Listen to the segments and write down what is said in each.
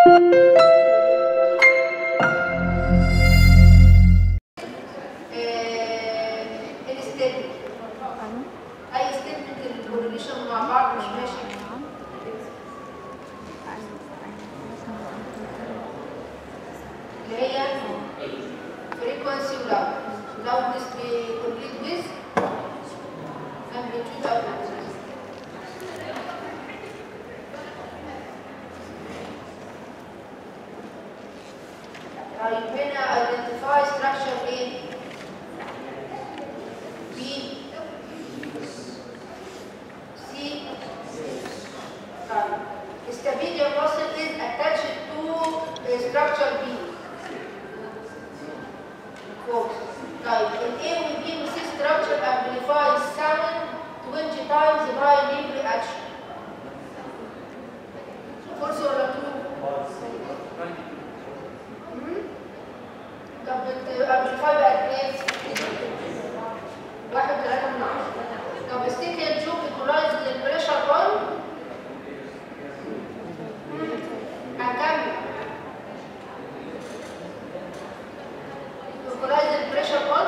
الستيتمنت اي ستيتمنت الكورليشن مع بعض مش ماشي اللي هي frequency ولاود loudness بكمبليت with amplitude او amplitude طيب هنا identify structure ايه؟ B C طيب stapedial muscle is attached to a structure B False. طيب ال A وال B وال C structure amplifies sound 20 times by limb reaction false ولا true؟ مم؟ طب الامبليفاي بقى ايه؟ واحد وثلاثة من عشرة طب السيكل تشوف ايكولايز للبريشر اون هنكمل ايكولايز البريشر اون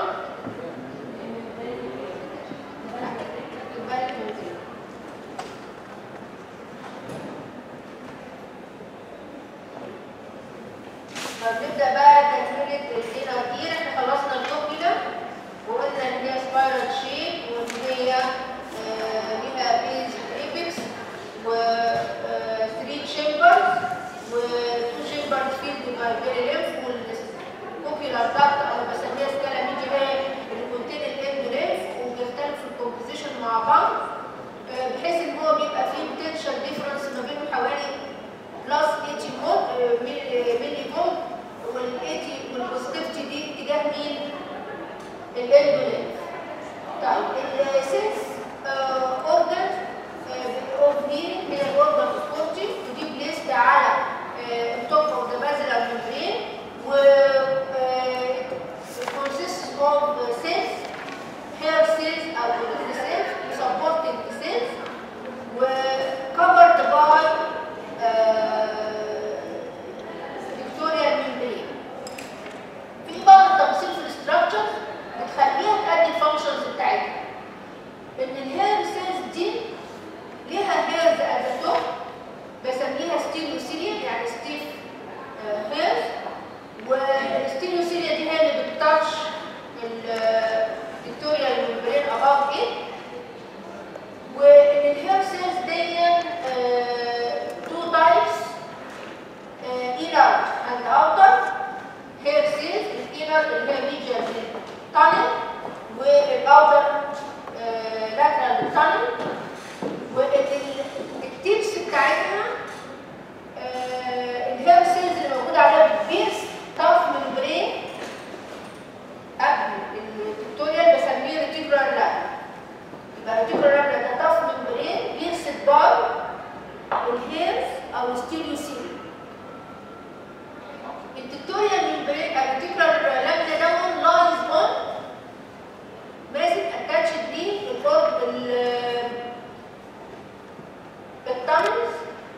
طب نبدا بقى تكمله الدينا كتير احنا خلصنا الكوبيلا وقلنا ان هي سبايرال شيب وان هي آه، ليها بيز ايبكس و 3 تشامبرز و 2 تشامبرز فيلد باي فيري لينف والكوبيلا بتاعت او بسميها سكالا ميدي هي اللي كونتين الاند لينف وبيختلفوا الكومبوزيشن مع بعض آه، بحيث ان هو بيبقى فيه بوتنشال ديفرنس ما بينهم حوالي بلس 80 فولت آه، ملي ملي فولت وال 80 والبوزيتيفيتي دي اتجاه مين؟ الاندولين طيب السنس اوردر اوف هيرنج هي الاوردر اوف كورتي ودي بليست على التوب اوف ذا بازلر ممبرين و consists of cells hair cells او lymph cells supporting cells و covered by uh, pictorial membrane في بعض التفاصيل في الاستراكشر بتخليها تأدي الفانكشنز بتاعتها ان الهير سيلز دي ليها هيرز ات توب بسميها ستيلوسيليا يعني ستيف هيرز والستيلوسيليا دي هي اللي بتتاتش الفيكتوريال ممبرين اباف ايه وان الهير سيلز دي تو تايبس inner and outer hair cells الانر اللي هي medial tunnel والاوتر lateral tunnel والتيبس بتاعتها آه، الهير سيلز اللي موجوده عليها بيس طرف ممبرين قبل التوتوريال بسميه ريتيكولار لاب يبقى ريتيكولار لاب ده طرف ممبرين بيرسد باي الهيرز او الستيليوسيل التكتوريال ممبرين الريتيكولار لامينا ده لايز اون ماسك اتاتشد ليه القرب التانلز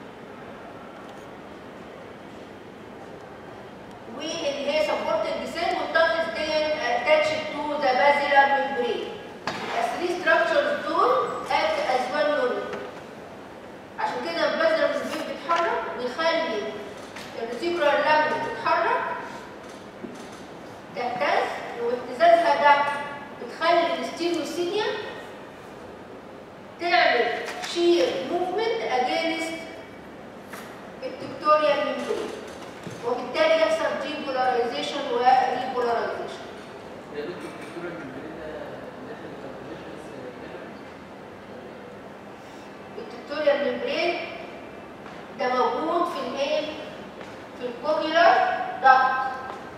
واللي هي سبورتنج سيل والتانلز دي اتاتشد تو ذا بازيلار ممبرين الثري ستراكشرز دول اكت از وان يونت عشان كده البازيلار ممبرين بيتحرك ويخلي الريتيكولار لامينا تتحرك تهتز واهتزازها ده بتخلي الستيلوسينيا تعمل شير موفمنت اجينست التكتوريال ممبرين وبالتالي يحصل ديبولاريزيشن وريبولاريزيشن يا دكتور الدكتورة الممبرينة داخل الكالكوليشنز التكتوريال ممبرين ده موجود في الايه في الكوبيلر داكت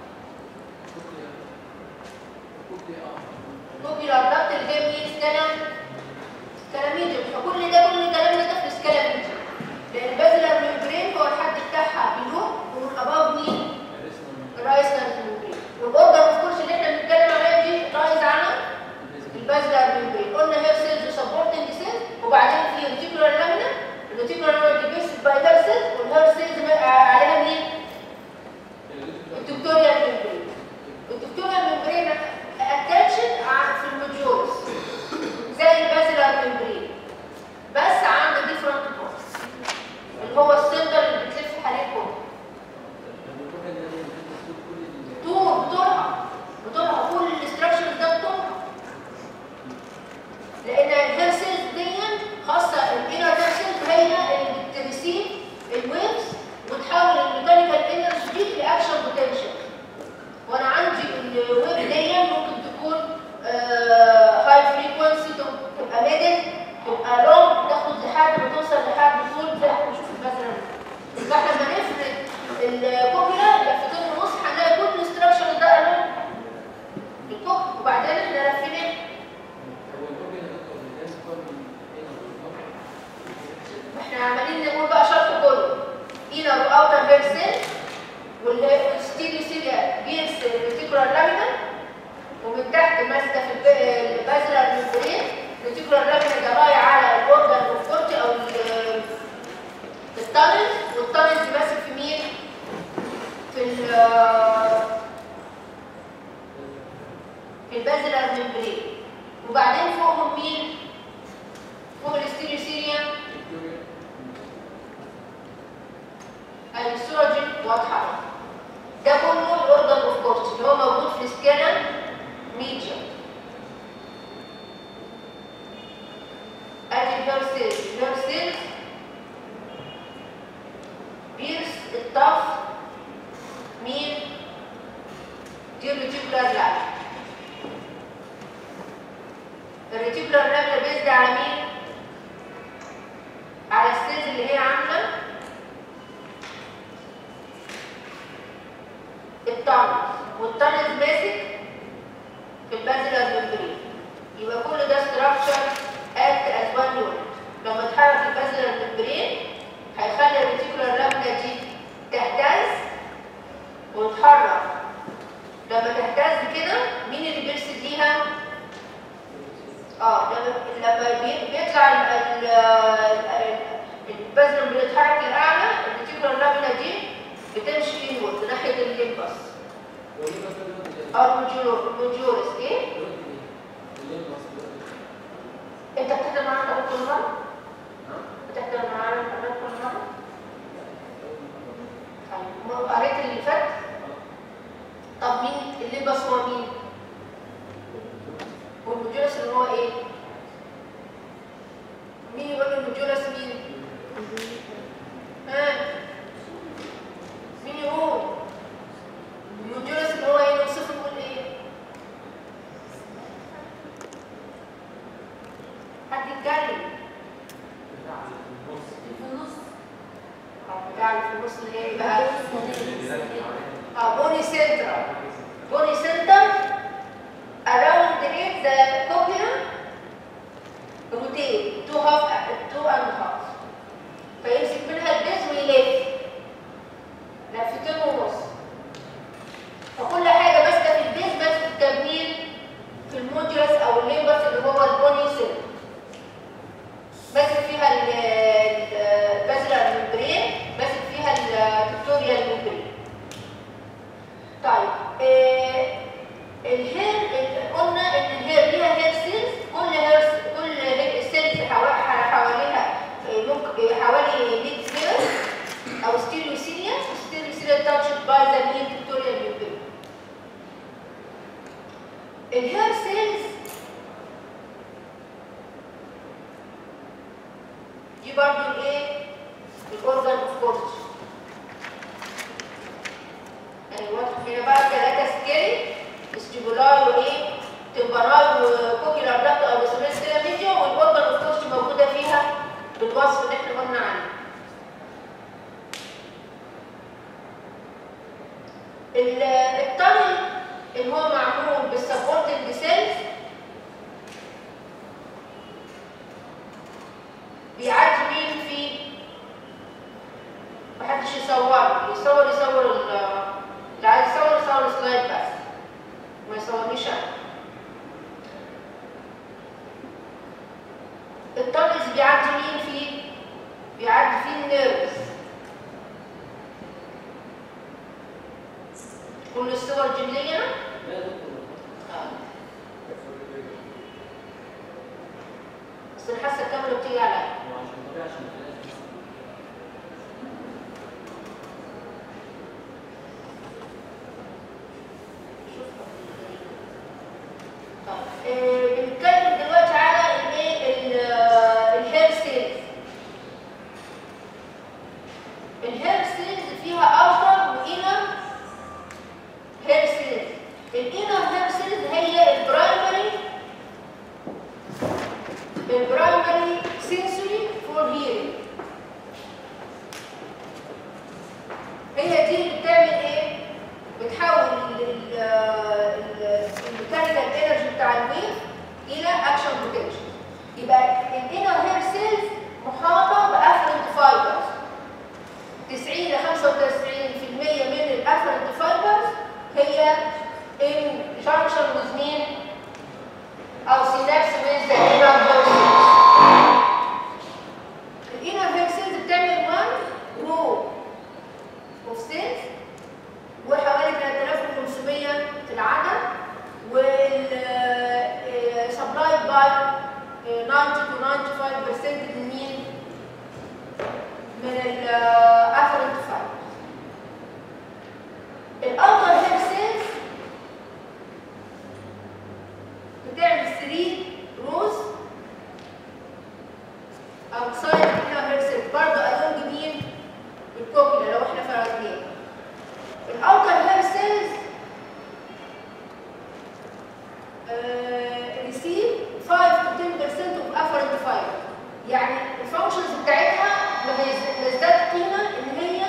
كوبيلر داكت اللي هي مين سكالم سكالاميديوم فكل ده كل كلامنا ده في سكالاميديوم لان البازلر ممبرين هو الحد بتاعها بلو ومن اباف مين الرايسنر ممبرين والاوردر اوف كورس اللي احنا بنتكلم عليها دي رايز على البازلر ممبرين قلنا هير سيلز سبورتنج سيلز وبعدين في ريتيكولار لامينا الريتيكولار لامينا دي بيس باي هير سيلز والهير سيلز عليها مين اللي هو السندر اللي بتلف حواليه الكوبل طب الكوبل ده بيكون كل ال- طول بتوعها بتوعها كل الاستراكشر ده بتوعها لان الهيرسلز دي خاصه الانر هيرسلز هي اللي بتريسيف الويفز وتحول الميكانيكال انرجي دي لاكشن بوتنشال وانا عندي الويف دي ممكن تكون هاي فريكونسي تبقى ميدل تبقى لونج تاخد لحد ما توصل لحد طول زي ما احنا بنشوف مثلا فاحنا لما نفرد الكوبيلا لفتين ونص هنلاقي كل الاستراكشر ده الون الكوب وبعدين احنا لفيناه هو الكوبل ده دكتور ده مكون من هنا والكوبل. احنا عمالين نقول بقى شرح كله انر واوتر هيرسل والستيريو سيليا بيرس ريتيكولار لامينا ومن تحت ماسكه في الب- البازلر ميمبرين ريتيكولار لامينا ده رايح على الاورجان اوف كورتي او ال- التانل والتانل دي ماسك في مين؟ في ال في البازلر ميمبرين وبعدين فوقهم مين؟ فوق الستيريو سيليا الكوبل. الصورة دي واضحة ده كله الاوردر اوف كورس اللي هو موجود في السكانا ميديا ادي الهير سيلز الهير سيلز بيرس الطف مين دي الريتيكولار لاب الريتيكولار لاب بيزد على مين على السيلز اللي هي عامله التانز والتانز ماسك في البازلر ممبرين يبقى كل ده ستراكشر اكت از وان يونت لما اتحرك البازلر ممبرين هيخلي الريتيكولار لامنا دي تهتز وتتحرك لما تهتز كده مين اللي بيرسل ليها؟ اه لما لما بي- بيطلع ال- ال- ال- البازلر بيتحرك للاعلى الريتيكولار لامنا دي بتمشي انورد ناحيه الليمبس هو ليه بس الوقت ده؟ او المجيور- المجيورس ايه؟ الوقت ده. الليل مصر دلوقتي. انت بتحضر معانا الحاجات كل مره؟ نعم؟ بتحضر معانا الحاجات كل مره؟ طيب ما قريت اللي فات؟ طب مين الليمبس هو مين؟ والمجيورس اللي هو ايه؟ مين يقول المجيورس مين؟ ها؟ مين يقول؟ المجيورس اللي هو ايه؟ نوصفه نقول ايه؟ حد يتكلم في النص اه بتاع اللي في النص اللي هي بقى اه بوني سنتر بوني سنتر around it the cochlea rotate two half two and half فيمسك منها البيز ويلف لفتين ونص فكل حاجه ماسكه في البيز ماسكه التمرين في الموديوس او الليمبس اللي هو البوني سنتر ماسك فيها البازلر ممبرين ماسك فيها التكتوريال ممبرين طيب آه الهير ال- قلنا ان الهير ليها هير سيلز كل هير كل هير سيلز حوا- ح- حواليها آه، ممكن آه، حوالي 100 هير او ستيريوسيليا ستيريوسيليا تاتشد باي ذا مين تكتوريال ممبرين الهير سيلز دي برضو الايه الاورجان اوف كورتش يعني واضح هنا بقى ثلاثه سكيل استيبولاي وايه تمبراي وكوكيلار داكت او بسميها سكيلا ميديا والاورجان اوف كورتش موجوده فيها بالوصف اللي احنا قلنا عنه ال- التانل اللي هو معمول بالسبورتنج سيلز بيعدي مين في محدش يصور يصور يصور ال- اللي عايز يصور يصور السلايد بس ما يصورنيش انا التانلز بيعدي مين فيه بيعدي فيه النيرفز كل الصور دي ليا لا يا دكتور بس انا حاسه الكاميرا بتيجي عليا هو عشان طبيعي عشان الناس الهير سيلز فيها اوتر وانر هير سيلز الانر هير سيلز هي البرايمري البرايمري سنسوري فور هيرنج هي دي اللي بتعمل ايه؟ بتحول الميكانيكال انرجي بتاع الويف الى اكشن بوتنشال يبقى الانر هير سيلز محاطه بافرنت فايبرز 90 ل 95% من الافرنت فايبرز هي ان جانكشن وذ مين او سينابس ويز ذا انر هير سيلز الانر هير سيلز بتعمل 1 رو اوف سيلز وحوالي 3500 في العدد وال سبلايد باي 90 to 95% من مين؟ من الافرنت فايبرز الاوتر هير سيلز بتعمل 3 روز outside الانر هير سيلز برضه along مين؟ الكوكيلا لو احنا فرضناه الاوتر هير سيلز ريسيف 5 to 10% of afferent fiber يعني الفانكشنز بتاعتها بتزداد قيمه ان هي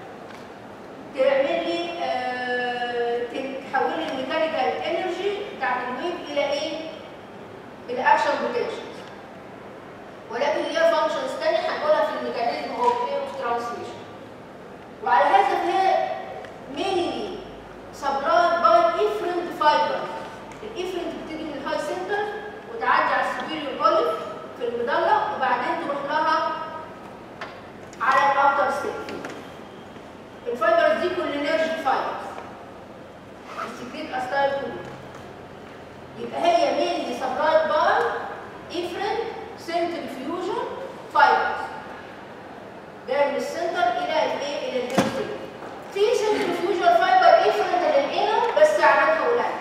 تعمل لي آه، تحول لي الميكانيكال انرجي بتاعت الويف الى ايه؟ الى اكشن بوتنشال ولكن ليها فانكشنز ثانيه هنقولها في الميكانيزم اوف اوف ترانسميشن وعلى هذا فهي mainly supplied by efferent fiber الافرنت بتيجي من الهاي سنتر وتعدي على السوبيريور اوليف في المضله وبعدين تروح لها على الاوتر سيل الفايبرز دي كولينرجيك فايبرز السكريت استايل كولين يبقى هي mainly supplied by efferent centrifugal fibers جاي من السنتر الى الايه الى الهيرسل في centrifugal fiber efferent للانر بس عددها قليل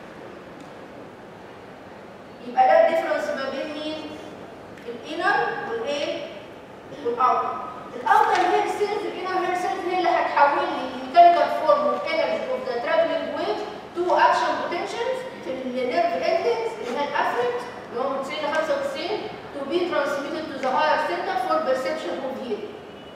يبقى ده الديفرنس ما بين مين الانر والايه والاوتر الاوتر هير سيلز الانر هير سيلز هي اللي هتحول لي الميكانيكال فورم اوف انرجي اوف ذا ترافلينج ويف تو اكشن بوتنشالز في النيرف اندنجز اللي هي الافرنت اللي هو من 90 ل 95 to be transmitted to the higher center for perception of hearing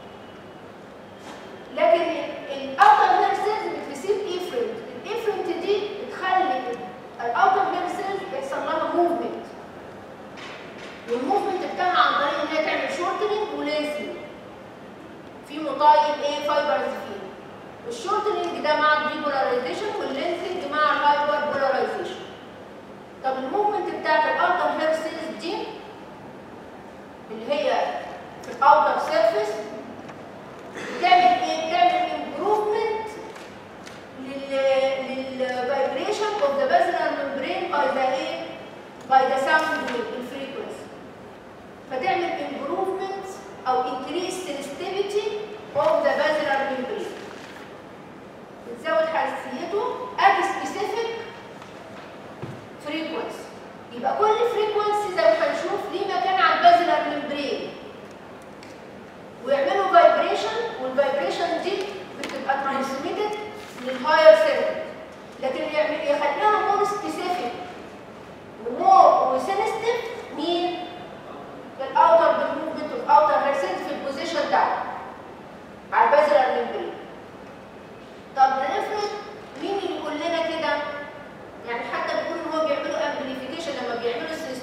لكن الاوتر هير سيلز بتريسيف افرنت الافرنت دي بتخلي الاوتر هير سيلز يحصل لها موفمنت والموفمنت بتاعها عن طريق ان هي تعمل شورتنج ولينسنج في مطايل ايه فايبرز فيه الشورتنج ده مع الديبولاريزيشن واللينسنج مع الهايبر بولاريزيشن طب الموفمنت بتاعت الاوتر هير سيلز دي اللي هي في الاوتر سيرفيس بتعمل ايه؟ بتعمل امبروفمنت للفايبريشن اوف ذا بازلر ممبرين باي ذا ايه؟ باي ذا ساوند الفريكونسي فتعمل امبروفمنت او انكريس سنسيتيفيتي اوف ذا بازلر ممبرين بتزود حساسيته ات سبيسيفيك فريكونسي يبقى كل فريكونسي زي ما هنشوف ليه مكان على البازلر ممبرين ويعملوا فايبريشن والفايبريشن دي بتبقى ترانسميتد للهاير سيركت لكن يعمل يخليها مور سبيسيفيك ومور وسنستيف مين؟ الاوتر بالموفمنت اوف اوتر هيرسنت في البوزيشن ده على البازلر ممبرين طب نفرض مين اللي يقول لنا كده؟ يعني حتى بيقولوا ان هو بيعملوا امبليفيكيشن لما بيعملوا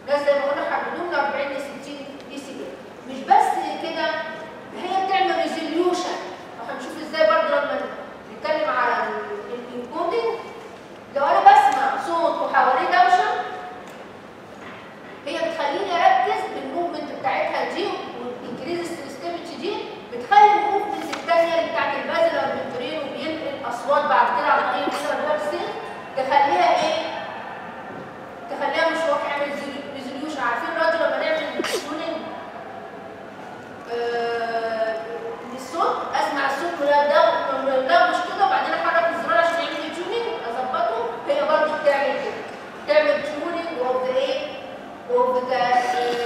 ناس زي ما قلنا حددوه من 40 ل 60 دي سي بي مش بس كده هي بتعمل ريزوليوشن وهنشوف ازاي برضه لما نتكلم على الانكودنج لو انا بسمع صوت وحواليه دوشه هي بتخليني اركز بالموفمنت بتاعتها دي والانكريز السيستمتي دي بتخلي الموفمنت الثانيه اللي بتاعت البازلر ممبرين وبينقل اصوات بعد كده على طريق البازلر سيل تخليها ايه؟ تخليها مش واقع يعمل ريزوليوشن عارفين الراجل لما نعمل تيوننج آه للصوت اسمع الصوت ملغم مش كده وبعدين احرك الزرار عشان يعمل تيوننج اظبطه هي برضه بتعمل كده تعمل تيوننج اوف ذا ايه؟ اوف ذا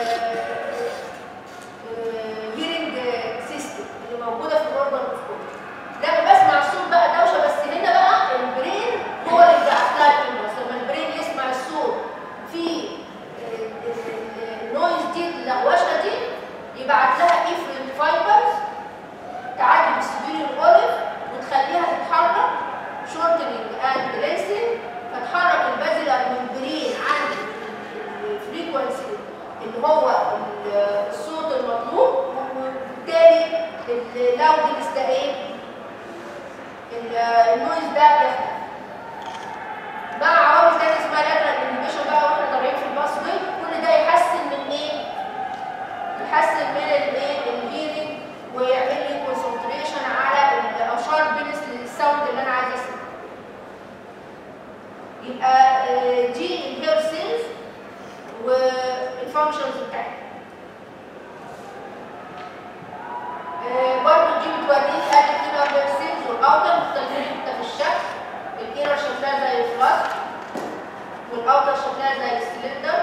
هيرنج سيستم اللي موجوده في الاوربن اوف لما بسمع الصوت بقى دوشه بس هنا بقى البرين هو اللي بيبعت لها الامبلس لما البرين يسمع الصوت في النويز دي اللغوشه دي يبعت لها افرنت فايبرز تعدي بالسبيريور اوليف وتخليها تتحرك شورتنج اند ليسن فتحرك البازلر ممبرين عند الفريكونسي اللي هو الصوت المطلوب وبالتالي اللاودنس ده ايه؟ النويز ده يختفي مع عوامل تانية اسمها لاترال انهبيشن بقى واحنا طالعين في الباس واي كل ده يحسن من ايه؟ يحسن من الايه؟ الهيرنج ويعمل لي كونسنتريشن على او شاربنس للساوند اللي انا عايزه اسمعه. يبقى آه، دي الهير سيلز والفانكشنز بتاعتها. آه، برضه دي بتوريك ادي كده الهير سيلز والاوتر مختلفين حتى في الشكل. الانر شكلها زي الفلاسك والاوتر شكلها زي السلندر.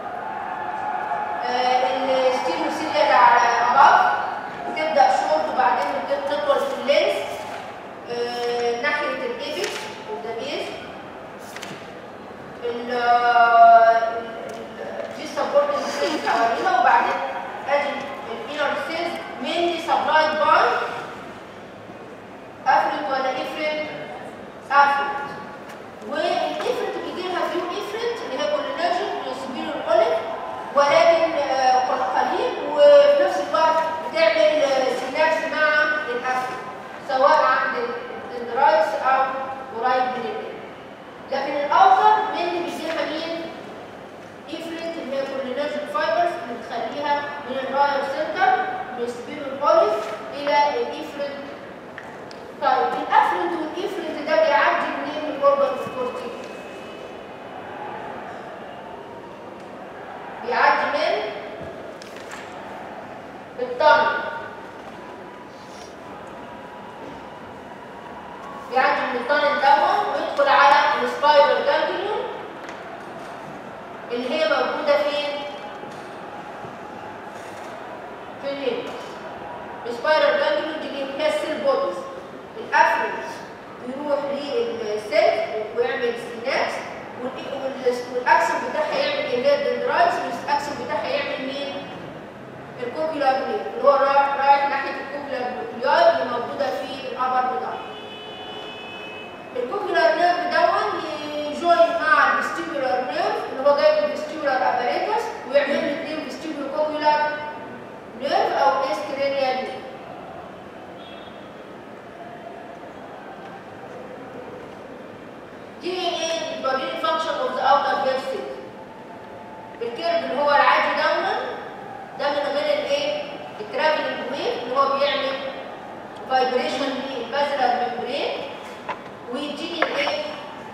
الستيريو سيريال على اباف بتبدا شورت وبعدين بتطول في اللينس آه، ناحيه الايبكس وده بيز ال دي سبورتنج سيلز حوالينا وبعدين ادي الانر سيلز مينلي سبلايد باي افرنت ولا افرنت افرنت والافرنت بيجي لها فيو افرنت اللي هي كولينرجيك وسبيريور اوليف ولكن آه، قليل وفي نفس الوقت بتعمل آه، سينابس مع الاسيد سواء عند الدرايتس او قريب من البيت لكن الاوفر من اللي بيجيلها مين؟ افرنت اللي هي كولينرجيك فايبرز اللي بتخليها من الراير سنتر من السبيرو بوليس الى الافرنت طيب الافرنت والافرنت ده بيعدي منين من الاوربن سبورتيف بيعدي من الطن بيعدي من الطن دون ويدخل على السبايرال جانجليون اللي هي موجوده فين؟ في الليمبس السبايرال جانجليون دي اللي هي السيل بوديز الافرنت بيروح للسيل ويعمل سينابس والاكسون بتاعها يعمل اللي هي الدندرايتس والاكسون بتاعها يعمل مين؟ الكوكيولار بليد اللي هو رايح رايح ناحيه الكوكيولار بليد اللي موجوده في الابر بتاعه. الكوكيولار نيرف دون يجوين مع الفيستيبولار نيرف اللي هو جاي من الفيستيبولار اباريتس ويعمل لي اثنين فيستيبولو كوكيولار نيرف او اسكرينيال نيرف. دي ايه بتوريني الفانكشن اوف ذا اوتر هير سيل الكيرف اللي هو العادي دون ده من غير الايه الترافلنج ويف اللي هو بيعمل فايبريشن للبازلر ممبرين ويديني الايه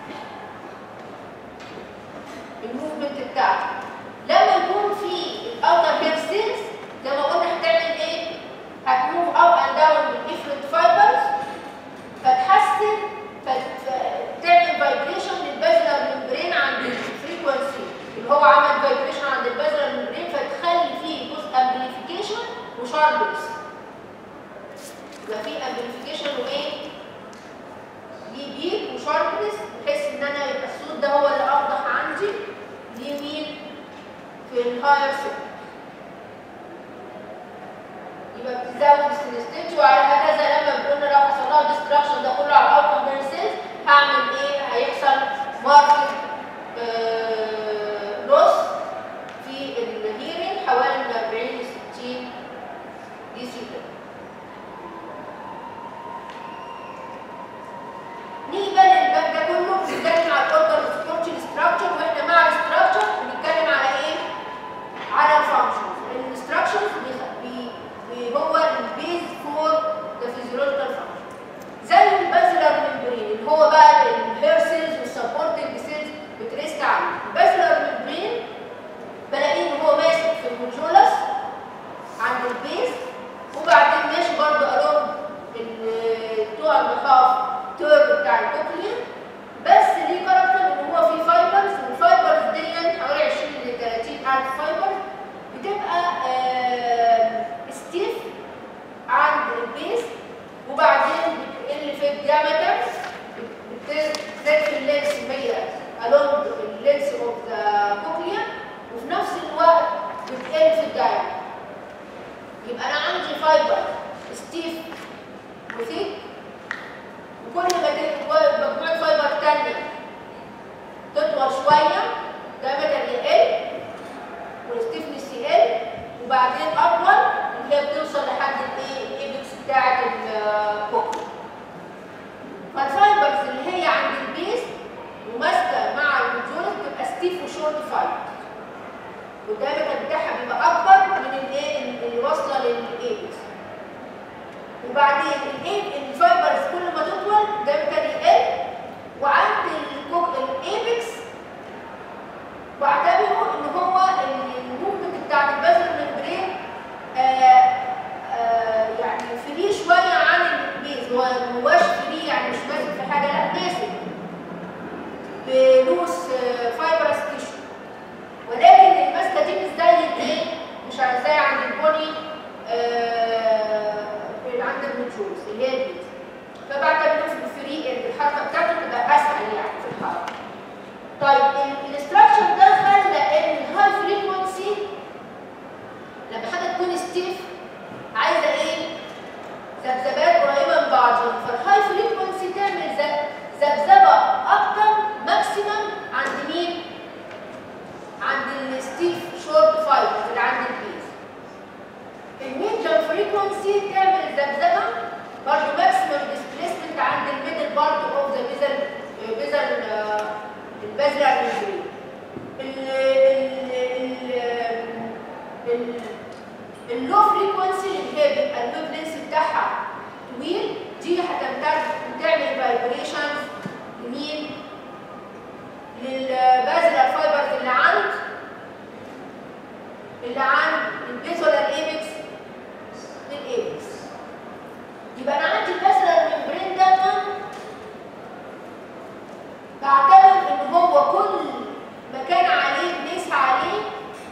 الموفمنت بتاعته لما يكون في الاوتر هير سيلز زي ما قلنا هتعمل ايه هتموف اب اند داون بالافرنت فايبرز فتحسن فتعمل فايبريشن للبازلر ممبرين عند الفريكونسي اللي هو عمل فايبريشن عند البازلر ممبرين فتخلي فيه جزء امبليفيكيشن وشاربنس يبقى في امبليفيكيشن وايه؟ ليه بيك وشاربنس بحيث ان انا يبقى الصوت ده هو اللي اوضح عندي ليه مين؟ في الهاير سيجنال يبقى بتزود السنستيتي وعلى هكذا لما قلنا لو حصل لها ديستراكشن ده كله على الاوتكم بين سيلز هعمل ايه؟ هيحصل ماركت لوس في والدايمتر بتاعها بيبقى اكبر من الايه اللي واصله للايبكس وبعدين الايه الفايبرز كل ما تطول الدايمتر يقل وعند الكوك الايبكس واعتبروا ان هو الموفمنت بتاع البازل ممبرين آه آه يعني فري شويه عن البيز هو ما هوش فري يعني مش ماسك في حاجه لا ماسك بلوس فايبرس تيشو ولكن الماسكه دي مش زي الايه مش زي عند البوني آه اللي عند المتروس اللي هي البيز فبعتبره في الفري الحركه بتاعته تبقى اسهل يعني في الحركه طيب الاستراكشر ده خلى ان الهاي فريكونسي لما حاجه تكون ستيف عايزه ايه ذبذبات قريبه من بعضها فالهاي فريكونسي تعمل ذبذبه اكتر ماكسيمم عند مين عند الستيف شورت فايبر اللي عند البيز الميديوم فريكونسي تعمل ذبذبه برضه ماكسيمم ديسبيسمنت عند الميدل بارت اوف ذا بيزل بيزل البازلر ميمبرين اللو فريكونسي اللي هي بيبقى الويف لينس بتاعها طويل دي هتمتد وتعمل فايبريشنز لمين؟ للبازلر فايبرز اللي عند اللي عند البيزولار ايبكس للايبكس يبقى انا عندي البازلر ميمبرين ده بعتبر ان هو كل مكان عليه بنقيس عليه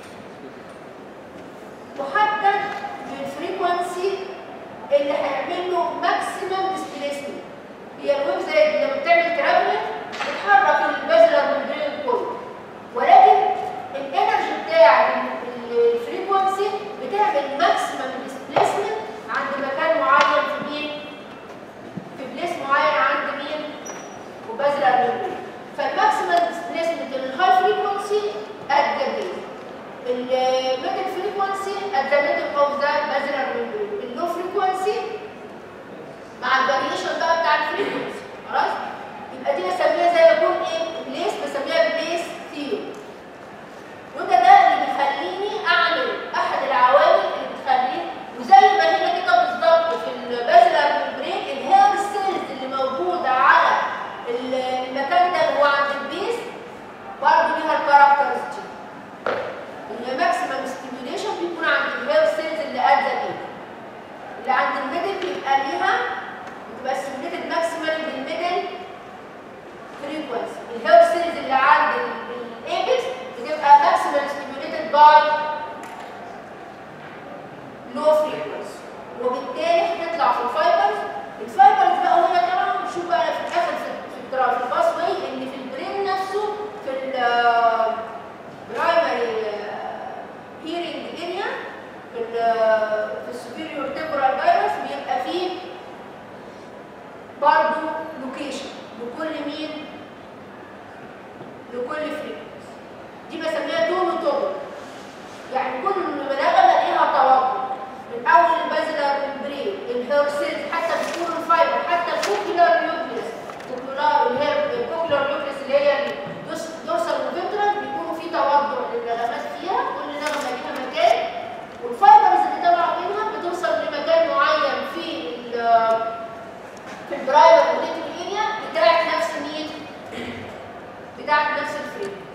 محدد بالفريكونسي اللي هيعمل له ماكسيمم ديسبيسمنت هي الويف زي لما بتعمل ترافلنج بتحرك البازلر ممبرين كله ولكن الانرجي بتاع الفريكونسي بتعمل ماكسيمم ديسبيسمنت عند مكان معين في مين؟ في بليس معين عند مين؟ وبازلر ممبرين فالماكسيمال ديسبيسمنت الهاي فريكونسي ات ذا بيز الميدل فريكونسي ات ذا ميدل اوف ذا بازلر ممبرين اللو فريكونسي مع الفاريشن بقى بتاع الفريكونسي خلاص يبقى دي بسميها زي ما يكون ايه بليس بسميها بليس ثيوري وده ده اللي بيخليني اعمل احد العوامل اللي بتخليني وزي ما هنا كده بالظبط في البازلر ممبرين الهير سيلز اللي موجوده على المكان ده اللي هو عند البيس برضه ليها الكاركترز دي اللي ماكسيمم ستيميوليشن بيكون عند الهير سيلز اللي قد دي اللي عند الميدل بيبقى ليها بتبقى ستيميوليتد ماكسيمال بالميدل فريكونسي الهير سيلز اللي عند الايبكس بتبقى ماكسيمال ستيميوليتد باي لو فريكونسي وبالتالي هنطلع في الفايبرز الفايبرز بقى هنا طبعا نشوف بقى في الاخر في في الباس واي ان في البرين نفسه في البرايمري هيرنج اريا في ال في السوبيريور تمبرال فيروس بيبقى فيه برضه لوكيشن لكل مين؟ لكل فريكونس دي بسميها توم توم يعني كل مناغه ليها توقع من اول البازلر ممبرين الهيرسيلز حتى بتكون الفايبر حتى الكوكيولار نيوكليس الكوكيولار اللي هي الكوكيولار نيوكليس اللي هي الدورسال وفيترال بيكونوا في توضع للنغمات فيها كل نغمه ليها مكان والفايبرز اللي طالعه منها بتوصل لمكان معين في في البرايمر اوديتوري اريا بتاعت نفس مين؟ بتاعت نفس الفريكونس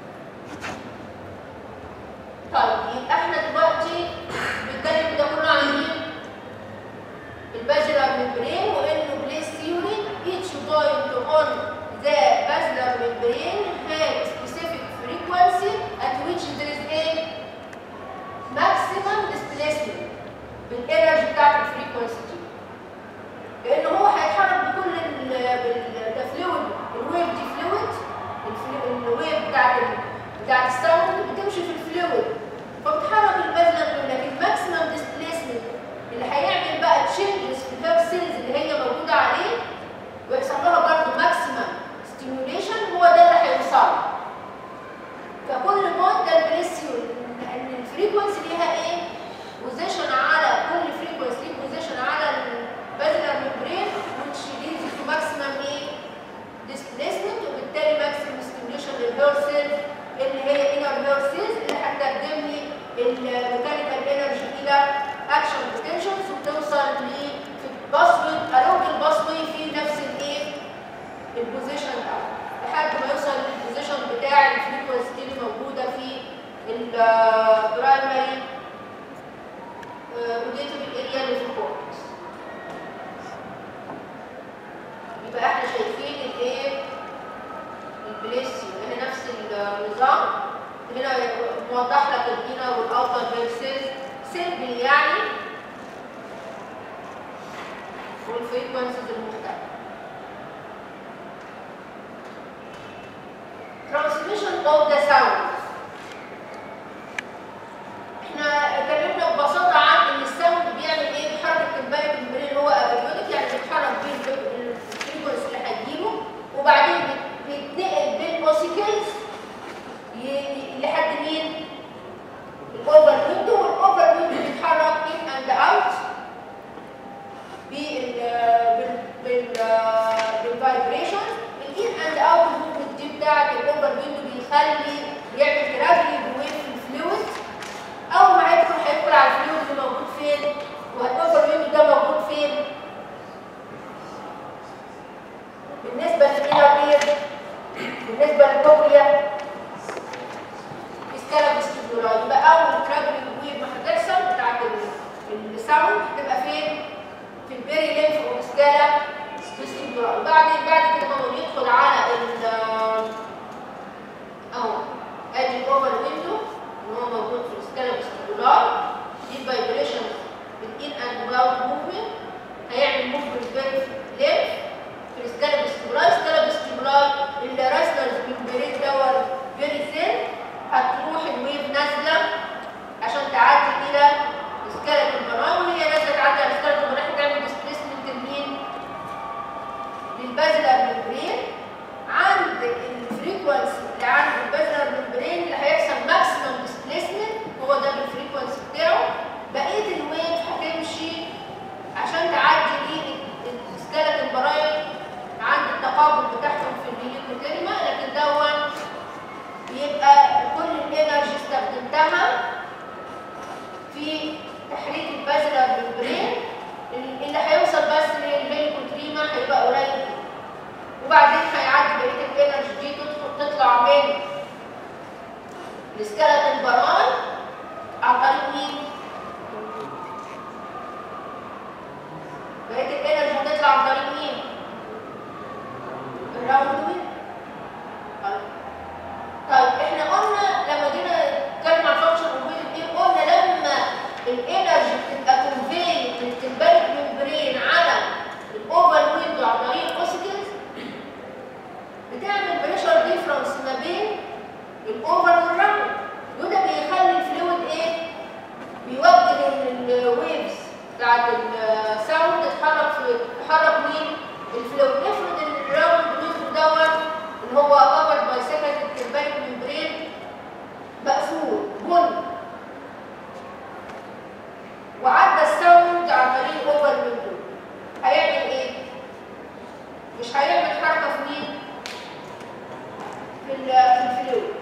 طيب يبقى احنا دلوقتي بنتكلم ده كله عن مين؟ البازلر ممبرين وانه بليس ثيوري each point on the basilar membrane has specific frequency at which there is a maximum displacement بالانرجي بتاعت الفريكونسي دي لان هو هيتحرك بكل ده فلويد الويف دي فلويد الويف بتاعت بتاعت الساوند بتمشي في الفلويد فبتحرك البازلر لكن ماكسيمم ديسبيسمنت اللي هيعمل بقى تشينجز في الهير سيلز اللي هي موجوده عليه ويحصل لها برضه ماكسيمم ستيميوليشن هو ده اللي هيوصل فكل مود ده البريسيو ان الفريكونسي ليها ايه؟ بوزيشن على كل فريكونسي ليه بوزيشن على البازلر ميمبرين which leads to maximum ايه؟ displacement وبالتالي maximum stimulation للهير سيلز اللي هي inner hair cells اللي هتقدم الميكانيكال انرجي الى اكشن بوتنشالز وبتوصل ل في الباسوي along الباسوي في نفس الايه البوزيشن ده لحد ما يوصل للبوزيشن بتاع الفريكونسي اللي موجوده في البرايمري اوديتوري اريا اللي في الكورتكس يبقى احنا شايفين الايه البليسيو هنا نفس النظام هنا موضح لك الانر والاوتر فيرسز سيمبل يعني والفريكونسيز المختلفه transmission of the sound احنا اتكلمنا ببساطه عن ان الساوند بيعمل ايه بيحرك التمبارك المبرين اللي هو ابريودك يعني بيتحرك بين الفريكونسي اللي هتجيبه وبعدين بيت- بيتنقل بالاوسيكلز لحد مين؟ الاوفر ويندو والاوفر ويندو بيتحرك ان اند اوت بال بال بال بالفايبريشن الان اند اوت الموفمنت دي بتاعت الاوفر ويندو بيخلي بيعمل ترافلنج ويف في الفلويد اول ما هيدخل هيدخل على الفلويد اللي موجود فين والاوفر ويندو ده موجود فين بالنسبه للانر اير بالنسبه للكوكليا سكالا فيستيبولاي يبقى اول ترافلنج ويف ما هتحصل بتاعت ال- الساوند هتبقى فين في البيري لينف او سكالا فيستيبولاي بعد بعد كده هو يدخل على ال اهو ادي الاوفر ويندو اللي هو موجود في السكالا فيستيبولاي دي فايبريشن بالان اند اوت موفمنت هيعمل موفمنت بيري لينف في السكالا فيستيبولاي السكالا فيستيبولاي اللي راسلرز بالبريد دور فيري ثين هتروح الويف نازله عشان تعدي الى سكالة البنان وهي نازله تعدي على سكالة البنان تعمل ديسبيسمنت لمين؟ للبازلر ممبرين عند الفريكونسي اللي عند البازلر ممبرين اللي هيحصل ماكسيمم ديسبيسمنت هو ده بالفريكونسي بتاعه بقيه الويف هتمشي عشان تعدي لسكالة البرايل عند التقابل بتاعهم في الهيليكوتيرما لكن دون يبقى كل الانرجي استخدمتها في تحريك البازلر بالبرين اللي هيوصل بس للهيليكوتريما هيبقى قليل وبعدين هيعدي بقيه الانرجي دي تدخل تطلع من السكلة البران عن طريق مين؟ بقيه الانرجي هتطلع عن طريق مين؟ الراوند ويل طيب طيب احنا قلنا لما جينا نتكلم عن فانكشن اوف ايه قلنا لما الانرجي بتبقى كونفي من التمبارك ممبرين على الاوفر ويندو عن طريق الاوسيكلز بتعمل بريشر ديفرنس ما بين الاوفر والراوند وده بيخلي الفلويد ايه بيوجه الويفز بتاعت الساوند تتحرك في تتحرك مين الفلويد افرض ان الراوند ويندو دوت اللي هو covered by second التمبارك ممبرين مقفول بني وعدى الساوند عن طريق الاوفر ويندو هيعمل ايه؟ مش هيعمل حركه في مين؟ في ال- في الفلويد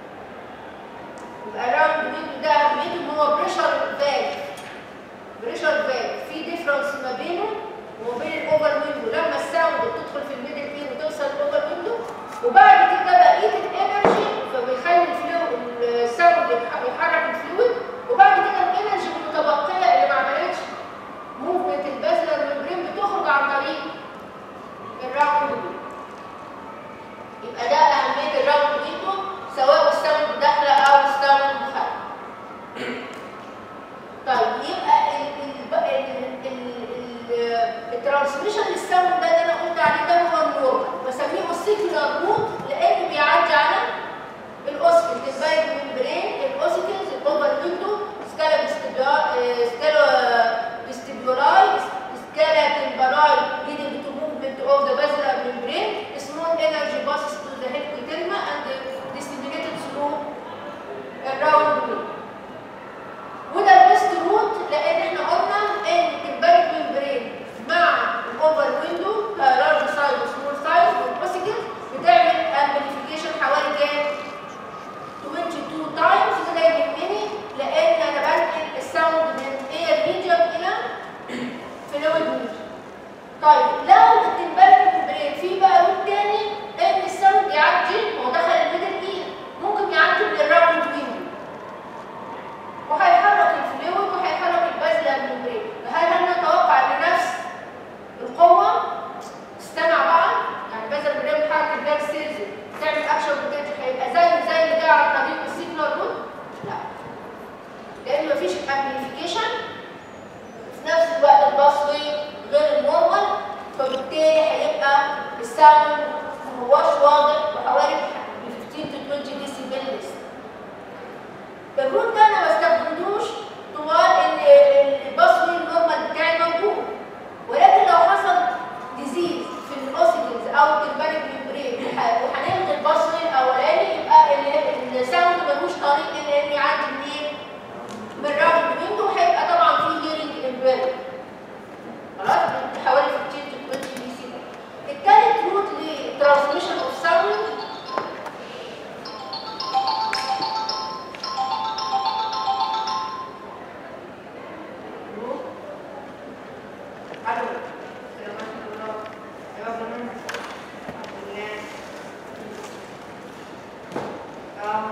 يبقى الراوند ويندو ده اهميته ان هو بريشر فالف بريشر فالف في ديفرنس ما بينه وما بين الاوفر ويندو لما الساوند بتدخل في الميدل اير وتوصل للاوفر ويندو وبعد كده بقيه الانرجي فبيخلي الفلو الساوند يتح- يحرك الفلويد وبعد كده الانرجي المتبقيه اللي ما عملتش موفمنت البازلر ممبرين بتخرج عن طريق الراوند ويندو يبقى ده اهميه الراوند ويندو سواء الساوند داخله او الساوند خارجه طيب يبقى ال- ال- ال- ال- ال- الترانسميشن للساوند ده اللي انا قلت عليه ده هو النورمال بسميه السيكولار روت لانه بيعدي على الاوسكل البايك ممبرين الاوسكل الروت ده انا ما استخدمتوش طوال ان الباسورد النورمال بتاعي موجود ولكن لو حصل ديزيز في الاوسيكلز او التمبانيك ميمبرين وهنلغي الباسورد الاولاني يبقى ال- الساوند ملوش طريق الا انه يعدي منين؟ من راوند ويندو هيبقى طبعا في هيرنج امبيرمنت خلاص حوالي 15 to 20 دي سي التالت روت للترانسميشن اوف ساوند الو السلام عليكم يا رب من الله اه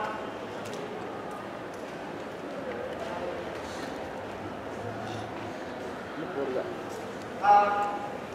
اه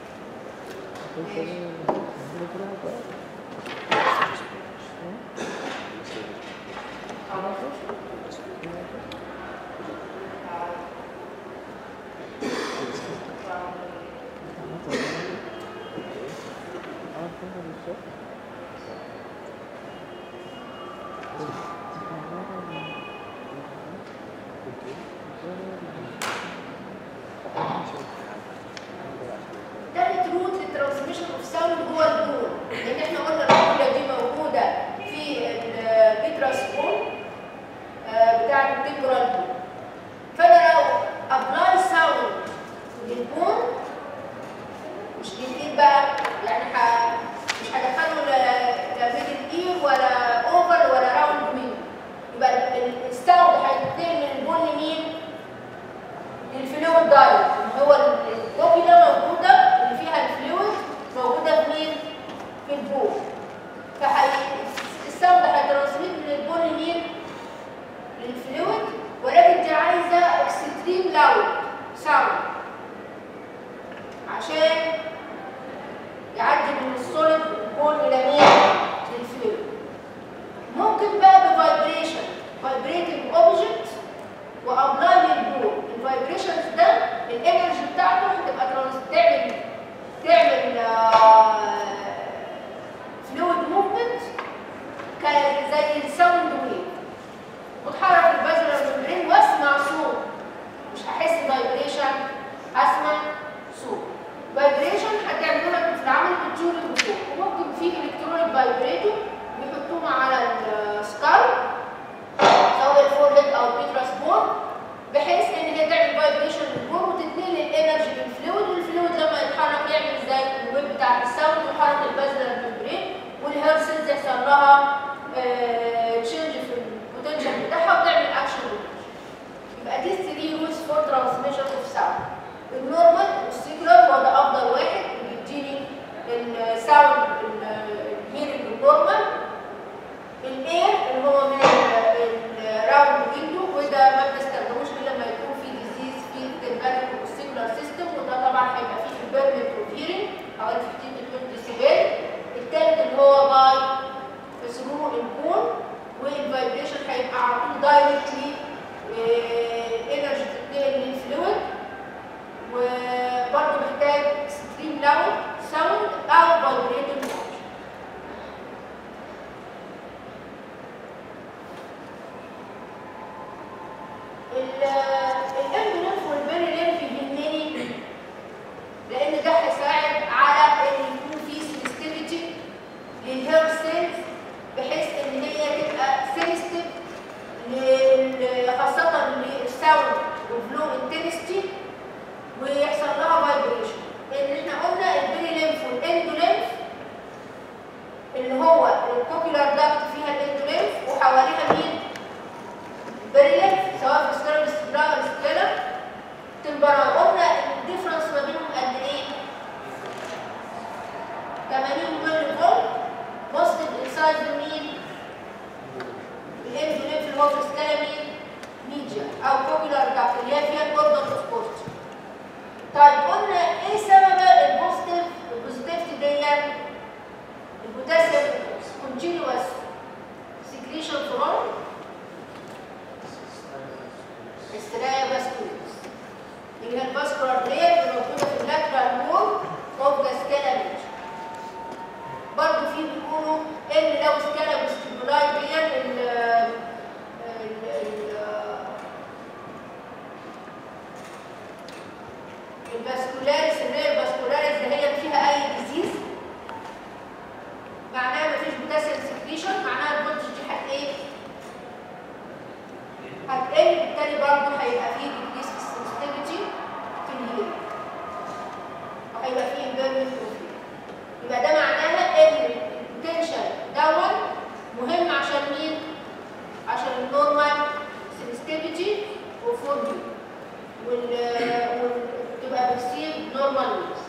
تالت روت للترانسميشن اوف ساوند هو البول لان احنا قلنا الرمله دي موجوده في البيتراس بول بتاع التمبرال بول فانا لو ابلاي ساوند للبول مش للايد بقى يعني ح... مش هدخله لا لا ميدل اير ولا اوفر ولا راوند مين يبقى ال- الساوند هينتقل من البول لمين؟ للفلويد دايركت اللي هو الكوبيلا موجوده اللي فيها الفلويد موجوده في مين؟ في البول فهي الساوند هيترانسميت من البول لمين؟ للفلويد ولكن دي عايزه اكستريم لاود ساوند عشان يعدي من السوليد البول الى مين؟ للفلويد ممكن بقى بفايبريشن فايبريتنج اوبجكت وابلاي للبول الفايبريشنز ده الانرجي بتاعته هتبقى ترانس تعمل تعمل فلويد موفمنت زي الساوند ويف وتحرك البازلر ممبرين واسمع صوت مش هحس فايبريشن هسمع صوت فايبريشن هتعملوا لك في العمل بتجول فوق وممكن في الكترونيك فايبريتور بيحطوها على السكال سواء الفورهيد او البيتراس بون بحيث ان هي تعمل فايبريشن للبون وتتنقل الانرجي للفلويد والفلويد لما يتحرك يعمل زي الويب بتاع الساوند ويحرك البازلر ممبرين والهيرسلز يحصل لها تشينج في البوتنشال بتاعها وتعمل اكشن يبقى دي 3 روتس فور ترانسميشن اوف ساوند النورمال والسيجولار هو ده افضل واحد بيديني الساوند الهيرنج النورمال الاير اللي هو من الراوند ويندو وده ما بنستخدموش الا لما يكون في ديزيز في التمبانيك والسيجولار سيستم وده طبعا هيبقى فيه البيرمنت والهيرنج حوالي 15 to 20 ديسيبل الثالث اللي هو باي ثرو البون والفايبريشن هيبقى على طول دايركتلي انرجي تتنقل للفلويد وبرضه محتاج اكستريم لاود ساوند او فايبريتنج الامبولانس والبيري لينف يهمني لان ده هيساعد على ان يكون في سنسيتيفيتي للهير سيلز بحيث ان هي تبقى سنسيتيف خاصه للساوند والفلو انتنستي ويحصل لها فايبريشن لان احنا قلنا البيري لينف والاندولينف اللي هو الكوكيولار داكت فيها الاندولينف وحواليها مين؟ بريليف سواء في السكرة الاستبراء والاستلالة تمبران قلنا الديفرنس ما بينهم قد ايه؟ 80 ملي فولت بوزيتيف انسايد مين؟ الاندوليف اللي هو في السكالة مين؟ ميديا او كوبيلار داكت اللي هي فيها الكوردون اوف طيب قلنا ايه سبب البوزيتيف البوزيتيفتي دي البوتاسيوم كونتينوس سكريشن فروم استرايا باسكولوس اللي هي الباسكولار بلاير اللي موجوده في اللاترال وول اوف ذا سكالابيج برضه في بيقولوا ان لو سكالابيج ستيبولاي دي هتقل بالتالي برضه هيبقى فيه decrease في السنسيتيفيتي في الهيل وهيبقى فيه impairment of hearing. يبقى ده معناها ان البوتنشال دون مهم عشان مين؟ عشان النورمال سنسيتيفيتي وفور يو وال وتبقى بتسيب نورمال ويز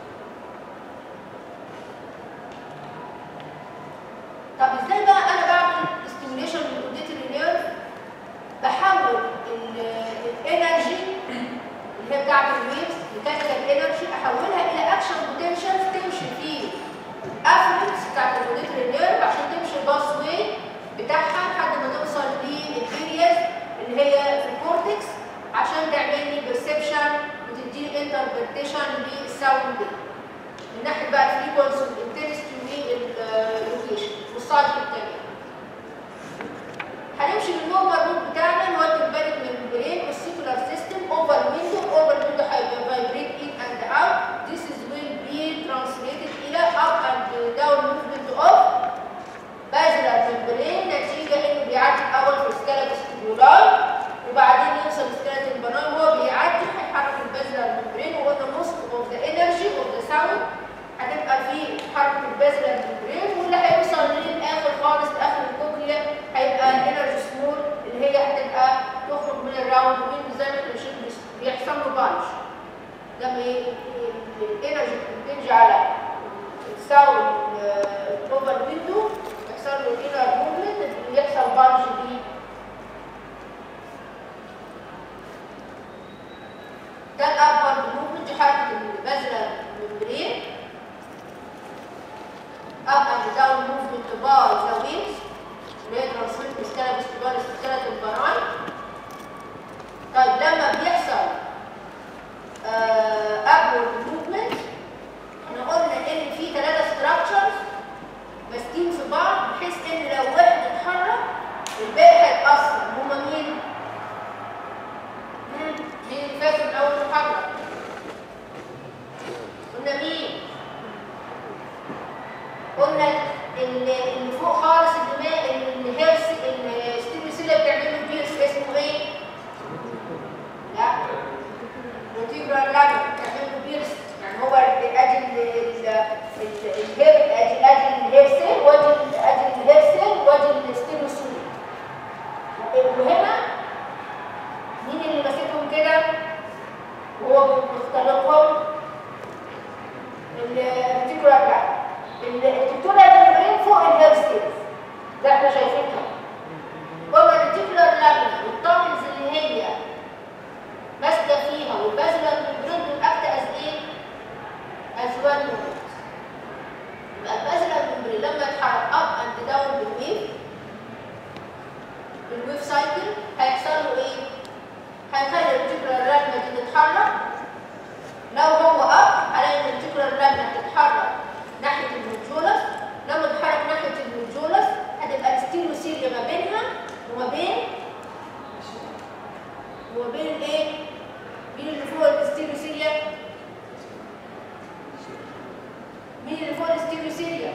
طب ازاي بقى انا بعمل ستيميوليشن للاوديتوري نيرف بحول الانرجي اللي هي بتاعت الويفز ميكانيكال انرجي احولها الى اكشن بوتنشال تمشي في افريكس بتاعت الاوديتوري نيرف عشان تمشي الباس واي بتاعها لحد ما توصل للارياز اللي هي في الكورتكس عشان تعمل لي بيرسبشن وتديني انتربريتيشن للساوند دي من ناحيه بقى الفريكونسي والانتنستي واللوكيشن والسايد التاني هنمشي بالنورمال روت بتاعنا اللي هو التمبانيك ممبرين والسيكولار سيستم اوفر ويندو اوفر ويندو هيبقى فايبريت ان اند اوت This is will be translated الى up and down movement of basilar membrane نتيجه انه بيعدي الاول في السكالة ستيبولاي وبعدين يوصل لسكالة البنان وهو بيعدي هيحرك البازلر ممبرين وقلنا نص اوف ذا انرجي اوف ذا ساوند هتبقى في حركه البازلر ممبرين واللي هيوصل للاخر خالص لاخر الكوكليا هيبقى الانرجي سمول اللي هي هتبقى تخرج من الراوند وين زي ما احنا بنشوف بيحصل له بانش لما الانرجي بتنجي على الساوند الاوفر ويندو يحصل له الانر موفمنت يحصل بانش دي ده الأكبر موفمنت دي حركة البذرة ممبرين up and down movement by the wings اللي هي ترانسميت سكالة باستبار سكالة البراي طيب لما بيحصل upward movement احنا قلنا ان في ثلاثة structures ماسكين في بعض بحيث ان لو واحد اتحرك الباقي هيتأثر هما مين؟ مين اللي فاكر من اول محاضره قلنا مين قلنا اللي اللي فوق خالص الدماغ الهيرس الستيموسيلا بتعمل له بيرس اسمه ايه لا روتيبرال لامين بتعمل له بيرس يعني هو ادي ال- ال- ال- الهير ادي ادي الهيرسل وادي ال- ادي الهيرسل وادي الستيموسيلا وهنا مين اللي ماسكهم كده وهو مختلقهم الريتيكولار لاين الريتيكولار لاين فوق الهيرستيلز زي احنا شايفينها قلنا الريتيكولار لاين والتامنز اللي هي ماسكه فيها والبازلر ممبرين دول اكت از ايه؟ از وان يونت يبقى البازلر ممبرين لما يتحرك اب اند داون بالويف بالويف سايكل هيحصل له ايه؟ هيخلي الريتيكولار رامة دي تتحرك لو هو اب هلاقي ان الريتيكولار رامة هتتحرك ناحية الميجولس لما تتحرك ناحية الميجولس هتبقى الستيلوسيليا ما بينها وما بين وما بين الايه؟ مين اللي فوق الستيلوسيليا؟ مين اللي فوق الستيلوسيليا؟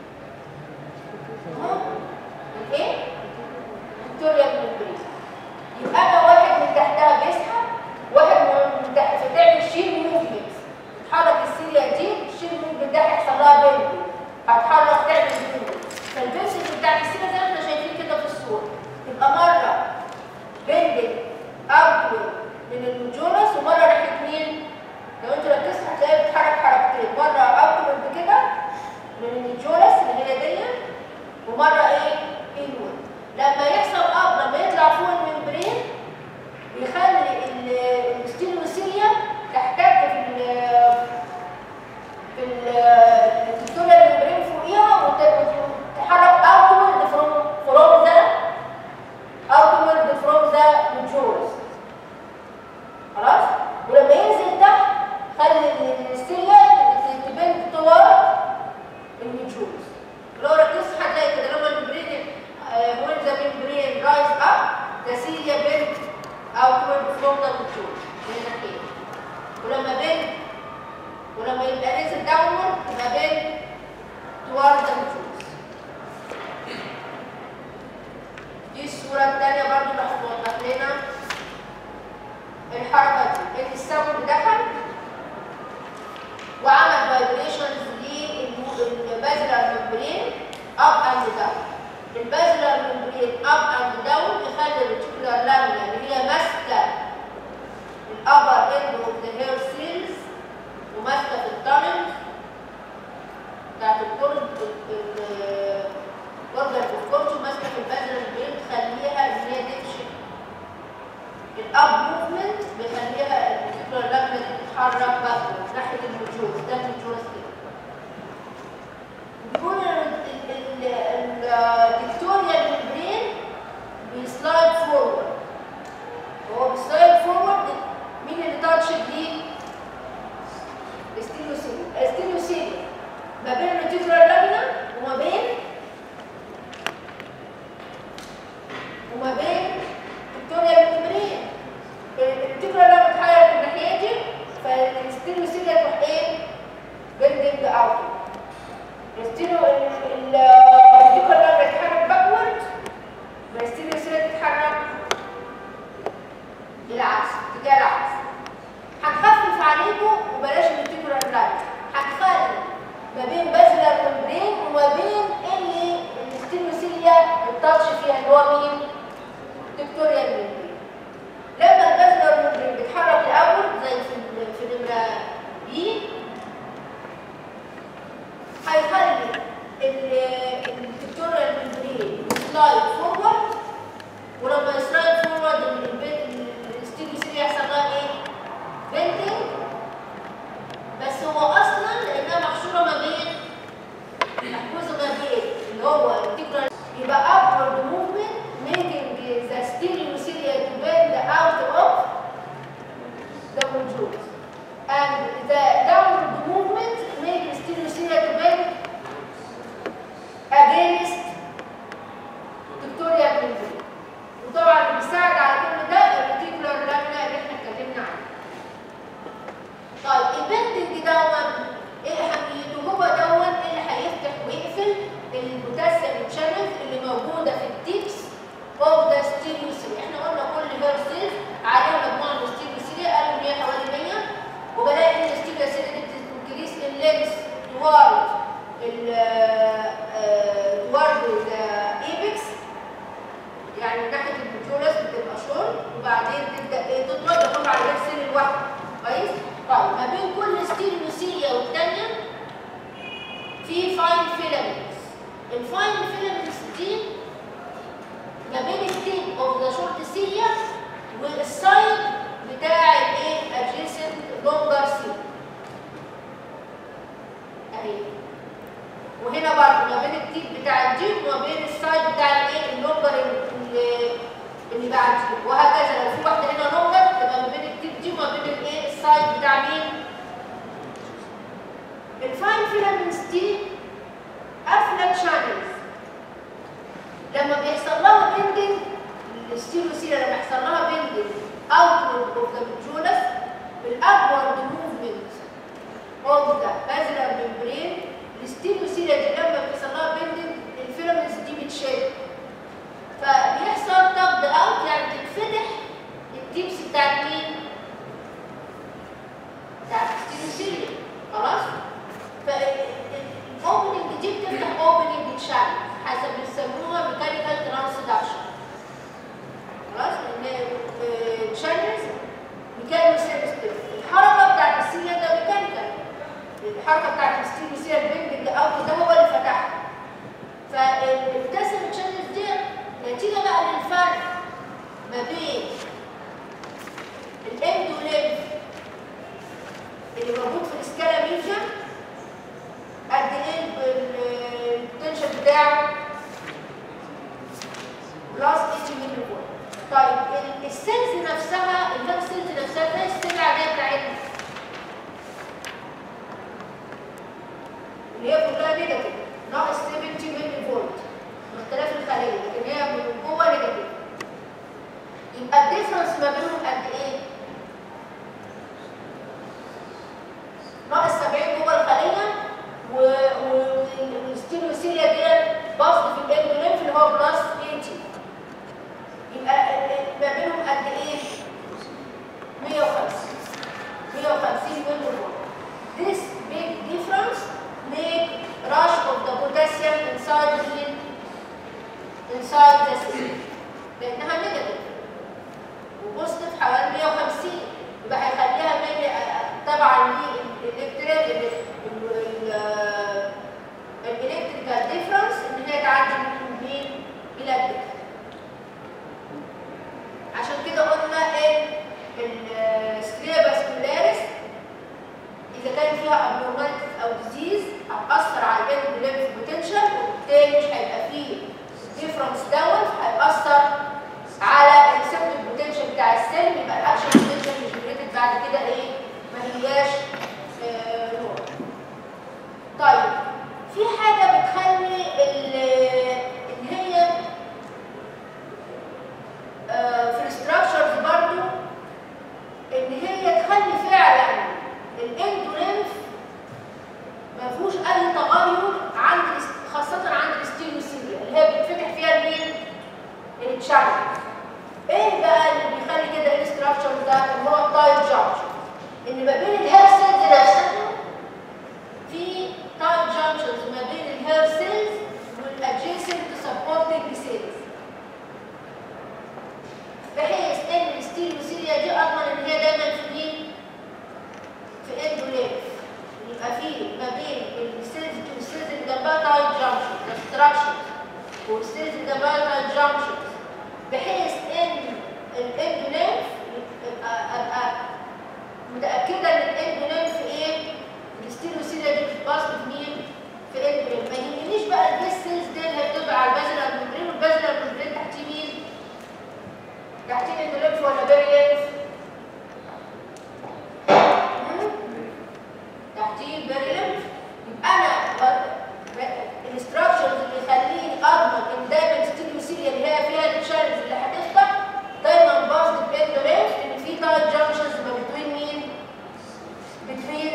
اهو الايه؟ فيكتوريا ممبرين يبقى انا واحد من تحتها بيسحب واحد من تحت فتعمل شيل موفمنت تتحرك السيليا دي الشيل موفمنت ده هيحصل لها بيلد هتحرك تعمل بيلد فالبيلد بتاع السيليا زي ما احنا شايفين كده في الصوره تبقى مره بيلد اوتورد من المجولس ومره ناحيه مين؟ لو انت ركزت هتلاقيها بتتحرك حركتين مره اوتورد كده من المجولس اللي هي دي ومره ايه؟ انورد لما يحصل اب لما يطلع فوق الممبرين يخلي الستيلوسيليا تحتك في ال في الكتولة الممبرين فوقيها وتتحرك outward from from the outward from the medullus خلاص ولما ينزل تحت خلي الستيليا تبين toward الميدجولس لو ركزت هتلاقي كده لما الممبرين uh, when the membrane rise up, the cilia bend outward from the medulla من الناحية. ولما bend ولما يبقى نازل downward يبقى bend toward the medulla. دي الصورة الثانية برضو اللي هتوضح لنا الحركة دي ان الساوند دخل وعمل فايبريشنز للبازلر ممبرين اب اند داون البازلر ممبرين اب اند داون يخلي الريتيكولار لامينا اللي هي ماسكه الابر اند اوف ذا هير سيلز وماسكه في التانل بتاعت الكورد الاورجن اوف كورد ماسكه في البازلر ممبرين تخليها ان هي تمشي الاب موفمنت بيخليها الريتيكولار لامينا دي تتحرك باكورد ناحيه المجوز ده المجوز كده بيقول الدكتوريال ممبرين بيسلايد فورورد هو بيسلايد فورورد مين اللي تاتش دي استيلوسيليا استيلوسيليا ما بين الريتيكولار لامينا وما بين وما بين الدكتوريال ممبرين الريتيكولار لامينا بتتحرك من الناحيه دي فالاستيلوسيليا تروح ايه بيلدينج اوت الستيلو الريتيكولار لامينا تتحرك باكورد والاستيلوسيليا تتحرك بالعكس اتجاه العكس هنخفف عليكم وبلاش الريتيكولار لامينا هنخلي ما بين بازلر ممبرين وما بين اللي الاستيلوسيليا التاتش فيها اللي هو مين؟ دكتوريال ممبرين لما البازلر ممبرين بيتحرك الاول زي في في نمره بي هيخلي الدكتوريال ممبرين سلايد فورورد ولما يسلايد فورورد الاستيلوسيليا يحصل لها ايه؟ بنتنج بس هو اصلا لانها محشوره ما بين محجوزه ما بين اللي هو الريتيكولار يبقى upward movement making the stereocilia to bend out of the conjunctions and the downward movement make stereocilia to bend against pictorial membrane وطبعا اللي بيساعد على كل ده الريتيكولار لامينا اللي احنا اتكلمنا عنه طيب البندنج دون ايه اهميته هو دون اللي هيفتح ويقفل البوتاسيوم شانلز اللي موجوده في التيبس اوف ذا ستيريوسيليا احنا قلنا كل هير سيل عليها مجموعه من الستيريوسيليا قالوا ان هي حوالي 100 وبلاقي ان الستيريوسيليا دي بتنكريس اللينس توارد توارد الايبكس يعني من ناحيه البترولس بتبقى شورت وبعدين تبدا ايه تطول تاخد على نفس سيل الواحده كويس طيب ما بين كل ستيريوسيليا والثانيه في فاين فيلامنتس الفاين فيلامنتس دي ما بين التيب اوف ذا شورت سيليا والسايد بتاع الايه ادجيسنت لونجر سيل اهي وهنا برضه ما بين التيب بتاع الجيب وما بين السايد بتاع الايه اللونجر اللي اللي بعد الجيب وهكذا لو في واحده هنا لونجر تبقى ما بين التيب دي وما بين الايه السايد بتاع مين الفاين فيلامنتس دي قافله شانلز لما بيحصل لها بيندنج الستيروسيلا لما يحصل لها بيندنج outward of the medullus بالابورد موفمنت of the basilar membrane الستيروسيلا دي لما بيحصل لها بيندنج الفيلامنتس دي بتشد فبيحصل تبد اوت يعني تتفتح التيبس بتاعت مين؟ بتاعت الستيروسيلا خلاص؟ فالاوبننج دي بتفتح اوبننج تشانل حسب بيسموها ميكانيكال ترانسدكشن خلاص لان تشانلز ميكانيكال سيستم الحركه بتاعت السيليا ده ميكانيكال الحركه بتاعت الستيروسيلا البنج ده اوت ده هو اللي فتحها فالبوتاسيوم تشانلز دي نتيجه بقى للفرق ما بين الاندوليف اللي موجود في السكالا ميديا قد ايه البوتنشال بتاعه بلس 80 ملي فولت طيب السيلز نفسها الباك سيلز نفسها زي السيل العاديه بتاعتنا اللي هي كلها نيجاتيف ناقص 70 ملي فولت باختلاف الخليه لكن هي من جوه نيجاتيف يبقى الديفرنس ما بينهم قد ايه؟ ناقص 70 جوه الخليه والستيروسيليا دي باص في الاندولينف اللي هو بلس 80 طبعا للالكتريك الالكتريكال ديفرنس ان هي تعدي من مين الى الدكتور عشان كده قلنا ان السكليرا اذا كان فيها abnormalities او disease هتاثر على الاندوليمف بوتنشال وبالتالي مش هيبقى فيه ديفرنس دوت هيأثر على السيمتوم بوتنشال بتاع السيل يبقى الاكشن بوتنشال مش ريليتد بعد كده ايه ما هياش آه نور طيب في حاجه بتخلي ال- اللي هي آه، في الستراكشرز برضو ان هي تخلي فعلا الاندوليمف ما فيهوش اي تغير عند الاس- خاصه عند الستيلوسيليا اللي هي بيتفتح فيها المين التشانل ايه بقى اللي بيخلي كده الاستراكشر ده اللي هو التايب جانكشن ان ما بين الهير سيلز نفسها في تايب جانكشنز ما بين الهير سيلز والادجيسنت سبورتنج سيلز بحيث ان الستيلوسيليا دي اضمن ان هي دايما في مين في اندوليف يبقى في ما بين السيلز والسيلز اللي جنبها تايب جانكشن ستراكشر والسيلز اللي جنبها تايب جانكشن بحيث ان الاندوليف يبقى ابقى متاكده ان الاندوليف ايه الستيلوسيليا دي بتباص في مين في اندوليف ما يهمنيش بقى البيس سيلز دي اللي هي بتبقى على البازلر ممبرين والبازلر ممبرين تحتيه مين تحتيه اندوليف ولا بيريليف تحتيه بيريليف يبقى انا الاستراكشرز اللي يخليني اضمن ان دايما الستيلوسيليا اللي هي فيها الشانلز اللي هتفتح دايما باص باندوليف ان في تايب جانكشنز ما بين مين؟ بتوين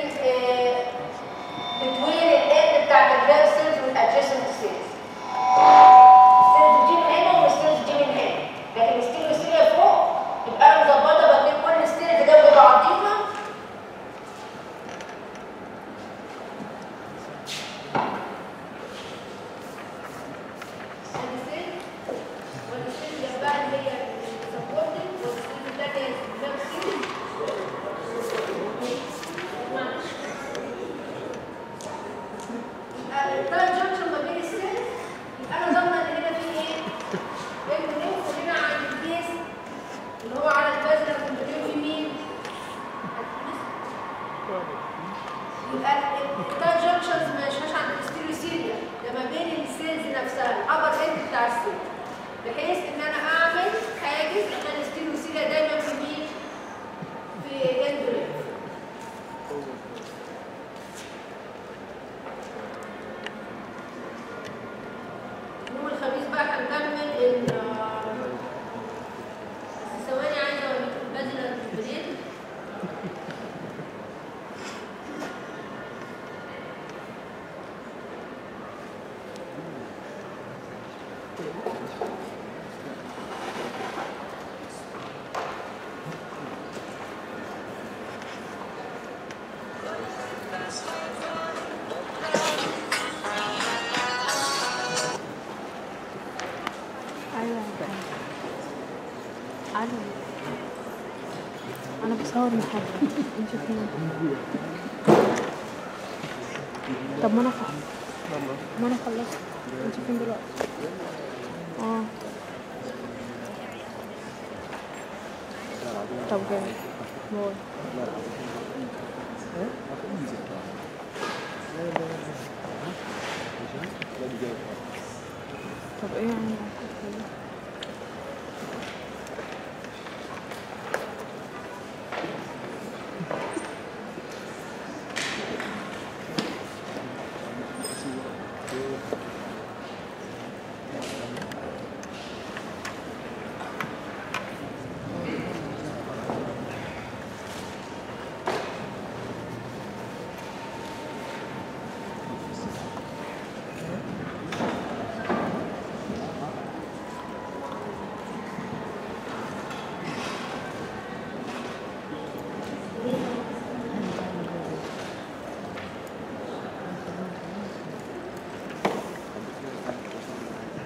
بتوين الاند بتاعت الهير سيلز والادجيسنت سيلز السيلز دي من هنا والسيلز دي من هنا لكن الستيلوسيليا فوق يبقى انا مظبطه بين كل السيلز جنب بعضيها السيل والسيل جنبها اللي هي السبورتنج والسيل الثانيه اللي هي التايم جانكشن ما بين السيل يبقى انا ضامنه ان هنا في ايه؟ اندوليف وهنا عند البيس اللي هو على البازلر كومبليت في مين؟ يبقى التايم جانكشنز مش مش عند الستيلوسيليا ده ما بين السيلز نفسها الابر اند بتاع السيل بحيث ان انا اعمل حاجز عشان الستيلوسيليا دايما في مين؟ في اندوليف يوم الخميس بقى هنكمل ال بس ثواني عايزه اوريكم البازلر كومبليت ايوه الو انا بصور محاضرة انت فين طب ما انا خلصت ما انا خلصت انت فين دلوقتي اه طب جامد باي طب ايه يعني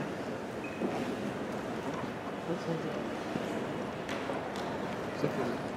صفر